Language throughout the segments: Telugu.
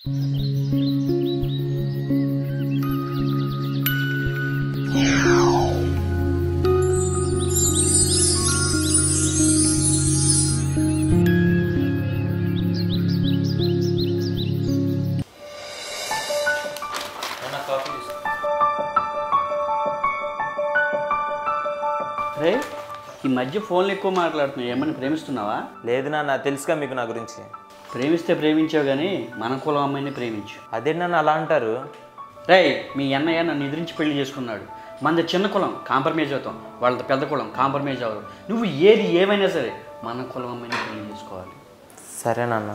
రే ఈ మధ్య ఫోన్లు ఎక్కువ మాట్లాడుతున్నావు ఏమని ప్రేమిస్తున్నావా లేదు నాన్న తెలుసుగా మీకు నా గురించి ప్రేమిస్తే ప్రేమించావు కానీ మన కులం అమ్మాయిని ప్రేమించు అదే నన్ను అలా అంటారు రేయ్ మీ అన్నయ్య నన్ను ఎదిరించి పెళ్లి చేసుకున్నాడు మనది చిన్న కులం కాంప్రమైజ్ అవుతాం వాళ్ళది పెద్ద కులం కాంప్రమైజ్ అవ్వదు నువ్వు ఏది ఏమైనా సరే మన కులం అమ్మాయిని పెళ్లి చేసుకోవాలి సరే నాన్న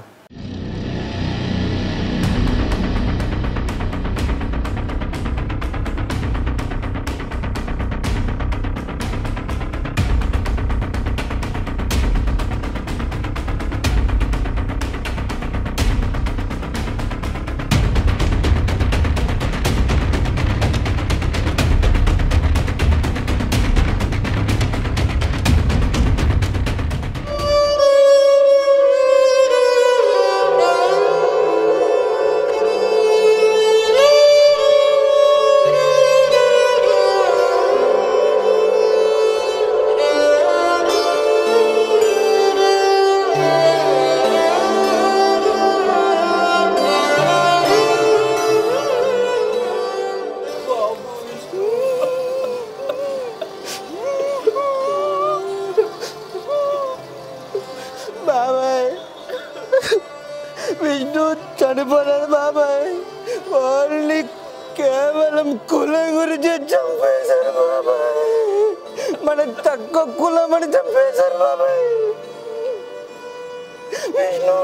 బాబాయ్ విష్ణు చనిపోలేదు బాబాయ్ ఓన్లీ కేవలం కులం గురించి చంపేశారు బాబాయ్ మన తక్కువ కులం అని చంపేశారు బాబాయ్ విష్ణు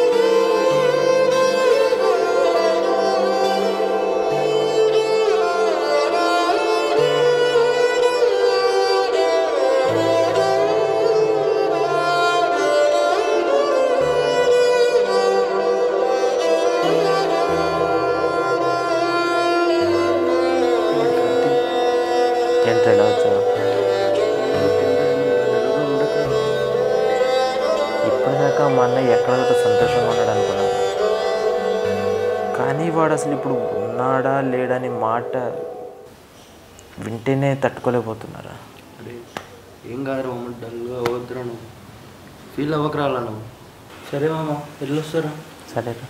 ఏంట్రా ఇలా వచ్చావు ఇప్పటిదాకా మా అన్నయ్య ఎక్కడో సంతోషంగా ఉన్నాడు అనుకున్నాను కానీ వాడు అసలు ఇప్పుడు ఉన్నాడా లేడని మాట వింటేనే తట్టుకోలేకపోతున్నారా ఏం కాదు మామ డల్గా అవద్దురా నువ్వు ఫీల్ అవ్వకరాలా నువ్వు సరే మామ వెళ్ళొస్తారా సరేరా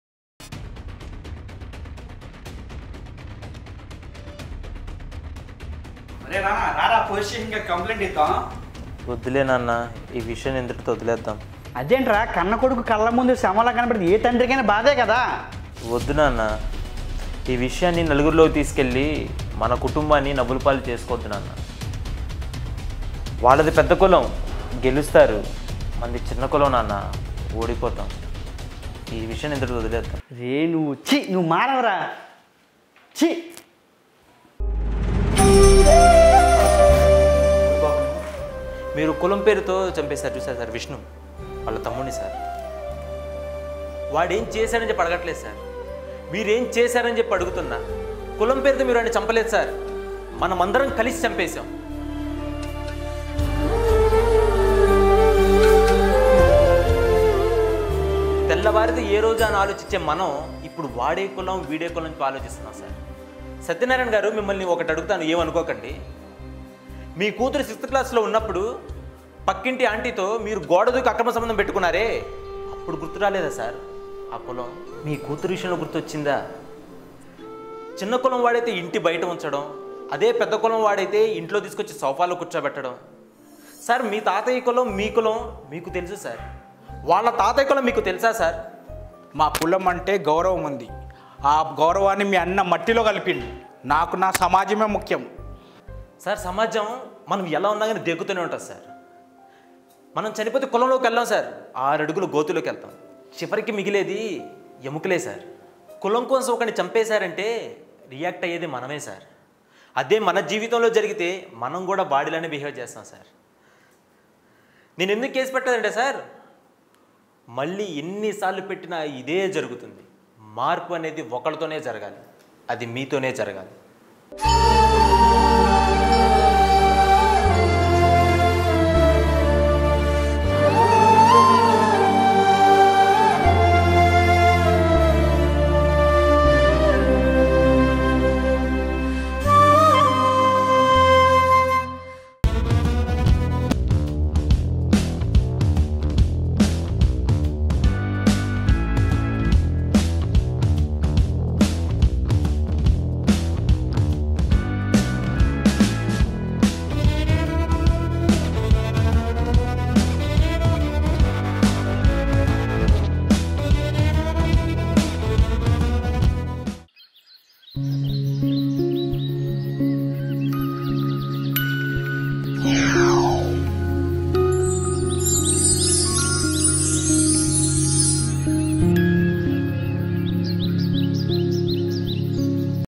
అరే రానా రారా పోలీస్ స్టేషన్కి కంప్లైంట్ ఇద్దాం వద్దులే నాన్న ఈ విషయం ఎందుకు వదిలేద్దాం అదేంట్రా కన్న కొడుకు కళ్ళ ముందు శమలా కనబడితే ఏ తండ్రికైనా బాధే కదా వద్దు నాన్న ఈ విషయాన్ని నలుగురిలోకి తీసుకెళ్ళి మన కుటుంబాన్ని నవ్వులపాలు చేసుకోవద్దు నాన్న వాళ్ళది పెద్ద కులం గెలుస్తారు మనది చిన్న కులం నాన్న ఓడిపోతాం ఈ విషయం ఇంతటి వదిలేద్దాం రే నువ్వు చి నువ్వు మానవరా చి మీరు కులం పేరుతో చంపేశారు చూసారు సార్ విష్ణు వాళ్ళ తమ్ముడిని సార్ వాడేం చేశారని చెప్పి అడగట్లేదు సార్ మీరేం చేశారని చెప్పి అడుగుతున్నా కులం పేరుతో మీరు వాడిని చంపలేదు సార్ మనమందరం కలిసి చంపేశాం తెల్లవారిది ఏ రోజు అని ఆలోచించే మనం ఇప్పుడు వాడే కులం వీడే కులం చెప్పి ఆలోచిస్తున్నాం సార్ సత్యనారాయణ గారు మిమ్మల్ని ఒకటి అడుగుతాను ఏమనుకోకండి మీ కూతురు సిక్స్త్ క్లాస్లో ఉన్నప్పుడు పక్కింటి ఆంటీతో మీరు గోడ దూకి అక్రమ సంబంధం పెట్టుకున్నారే అప్పుడు గుర్తు రాలేదా సార్ ఆ కులం మీ కూతురు విషయంలో గుర్తొచ్చిందా చిన్న కులం వాడైతే ఇంటి బయట ఉంచడం అదే పెద్ద కులం వాడైతే ఇంట్లో తీసుకొచ్చి సోఫాలో కూర్చోబెట్టడం సార్ మీ తాతయ్య కులం మీ కులం మీకు తెలుసు సార్ వాళ్ళ తాతయ్య కులం మీకు తెలుసా సార్ మా కులం అంటే గౌరవం ఉంది ఆ గౌరవాన్ని మీ అన్న మట్టిలో కలిపిండు నాకు నా సమాజమే ముఖ్యం సార్ సమాజం మనం ఎలా ఉన్నా కానీ దిగుతూనే ఉంటుంది సార్ మనం చనిపోతే కులంలోకి వెళ్ళాం సార్ ఆరు అడుగులు గోతులోకి వెళ్తాం చివరికి మిగిలేది ఎముకలే సార్ కులం కోసం ఒకరిని చంపేశారంటే రియాక్ట్ అయ్యేది మనమే సార్ అదే మన జీవితంలో జరిగితే మనం కూడా బాడీలోనే బిహేవ్ చేస్తాం సార్ నేను ఎందుకు కేసు పెట్టానంటే సార్ మళ్ళీ ఎన్నిసార్లు పెట్టినా ఇదే జరుగుతుంది మార్పు అనేది ఒకరితోనే జరగాలి అది మీతోనే జరగాలి